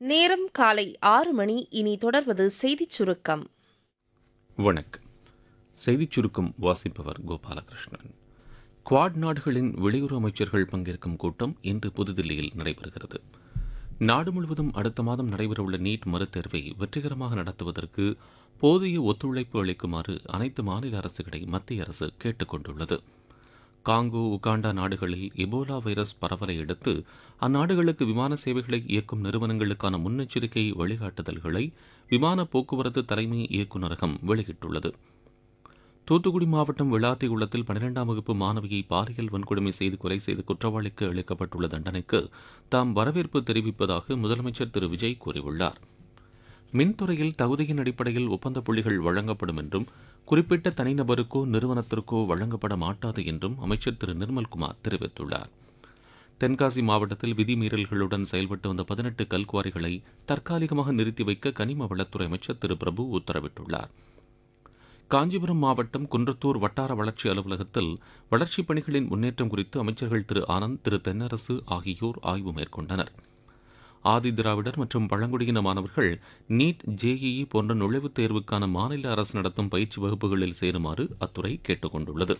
நேரம் காலை ஆறு மணி இனி தொடர்வது செய்திச் சுருக்கம் வணக்கம் செய்திச் சுருக்கம் வாசிப்பவர் கோபாலகிருஷ்ணன் குவாட் நாடுகளின் வெளியுறவு அமைச்சர்கள் பங்கேற்கும் கூட்டம் இன்று புதுதில்லியில் நடைபெறுகிறது நாடு முழுவதும் அடுத்த மாதம் நடைபெறவுள்ள நீட் மறுதேர்வை வெற்றிகரமாக நடத்துவதற்கு போதிய ஒத்துழைப்பு அளிக்குமாறு அனைத்து மாநில அரசுகளை மத்திய அரசு கேட்டுக் கொண்டுள்ளது காங்கோ உகாண்டா நாடுகளில் எபோலா வைரஸ் பரவலை அடுத்து அந்நாடுகளுக்கு விமான சேவைகளை இயக்கும் நிறுவனங்களுக்கான முன்னெச்சரிக்கை வழிகாட்டுதல்களை விமான போக்குவரத்து தலைமை இயக்குநரகம் வெளியிட்டுள்ளது தூத்துக்குடி மாவட்டம் விளாத்திகுளத்தில் பன்னிரெண்டாம் வகுப்பு மாணவியை பாலியல் வன்கொடுமை செய்து கொலை செய்து குற்றவாளிக்கு அளிக்கப்பட்டுள்ள தண்டனைக்கு தாம் வரவேற்பு தெரிவிப்பதாக முதலமைச்சர் திரு விஜய் கூறியுள்ளார் மின்துறையில் தகுதியின் அடிப்படையில் ஒப்பந்த புள்ளிகள் வழங்கப்படும் என்றும் குறிப்பிட்ட தனிநபருக்கோ நிறுவனத்திற்கோ வழங்கப்பட மாட்டாது என்றும் அமைச்சர் திரு நிர்மல்குமார் தெரிவித்துள்ளார் தென்காசி மாவட்டத்தில் விதிமீறல்களுடன் செயல்பட்டு வந்த பதினெட்டு கல்குவாரிகளை தற்காலிகமாக நிறுத்தி வைக்க கனிம வளத்துறை அமைச்சர் திரு பிரபு உத்தரவிட்டுள்ளார் காஞ்சிபுரம் மாவட்டம் குன்றத்தூர் வட்டார வளர்ச்சி அலுவலகத்தில் வளர்ச்சிப் பணிகளின் முன்னேற்றம் குறித்து அமைச்சர்கள் திரு ஆனந்த் திரு தென்னரசு ஆகியோர் ஆய்வு மேற்கொண்டனர் ஆதி திராவிடர் மற்றும் பழங்குடியின மாணவர்கள் நீட் ஜேஇஇ போன்ற நுழைவுத் தேர்வுக்கான மாநில அரசு நடத்தும் பயிற்சி வகுப்புகளில் சேருமாறு அத்துறை கேட்டுக் கொண்டுள்ளது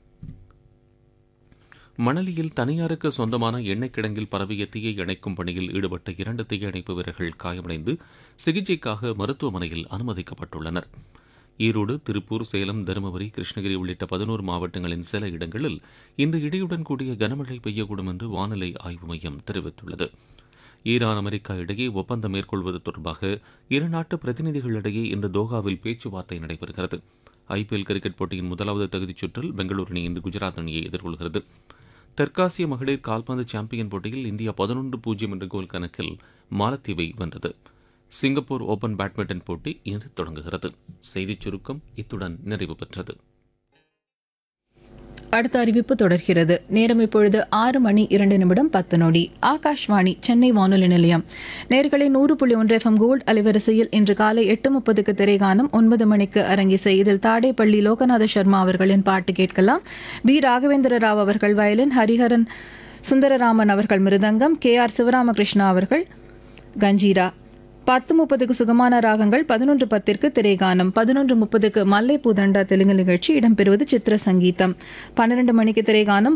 மணலியில் தனியாருக்கு சொந்தமான எண்ணெய் கிடங்கில் பரவிய தீயை அணைக்கும் பணியில் ஈடுபட்ட இரண்டு தீயணைப்பு வீரர்கள் காயமடைந்து சிகிச்சைக்காக மருத்துவமனையில் அனுமதிக்கப்பட்டுள்ளனர் ஈரோடு திருப்பூர் சேலம் தருமபுரி கிருஷ்ணகிரி உள்ளிட்ட பதினோரு மாவட்டங்களின் சில இடங்களில் இன்று இடியுடன் கூடிய கனமழை பெய்யக்கூடும் என்று வானிலை ஆய்வு மையம் தெரிவித்துள்ளது ஈரான் அமெரிக்கா இடையே ஒப்பந்தம் மேற்கொள்வது தொடர்பாக இரு நாட்டு பிரதிநிதிகளிடையே இன்று தோஹாவில் பேச்சுவார்த்தை நடைபெறுகிறது ஐபிஎல் கிரிக்கெட் போட்டியின் முதலாவது தகுதிச் சுற்றில் பெங்களூரு அணி இன்று குஜராத் அணியை எதிர்கொள்கிறது தெற்காசிய மகளிர் கால்பந்து சாம்பியன் போட்டியில் இந்தியா பதினொன்று பூஜ்ஜியம் என்ற கோல் கணக்கில் மாலத்தீவை வென்றது சிங்கப்பூர் ஓபன் பேட்மிண்டன் போட்டி இன்று தொடங்குகிறது செய்திச் சுருக்கம் இத்துடன் நிறைவு பெற்றது அடுத்த அறிவிப்பு தொடர்கிறது நேரம் இப்பொழுது ஆறு மணி இரண்டு நிமிடம் பத்து நொடி ஆகாஷ்வாணி சென்னை வானொலி நிலையம் நேர்களை நூறு புள்ளி ஒன்று எஃப்எம் கோல்ட் அலைவரிசையில் இன்று காலை எட்டு முப்பதுக்கு திரைகானம் ஒன்பது மணிக்கு அரங்கிசை இதில் தாடேப்பள்ளி லோகநாத சர்மா அவர்களின் பாட்டு கேட்கலாம் பி ராகவேந்திர ராவ் அவர்கள் வயலின் ஹரிஹரன் சுந்தரராமன் அவர்கள் மிருதங்கம் கே ஆர் சிவராமகிருஷ்ணா அவர்கள் கஞ்சீரா பத்து முப்பதுக்கு சுகமான ராகங்கள் பதினொன்று பத்திற்கு திரைகானம் பதினொன்று முப்பதுக்கு மல்லை பூதண்டா தெலுங்கு நிகழ்ச்சி இடம்பெறுவது சித்திர சங்கீதம் பன்னிரண்டு மணிக்கு திரைகானம்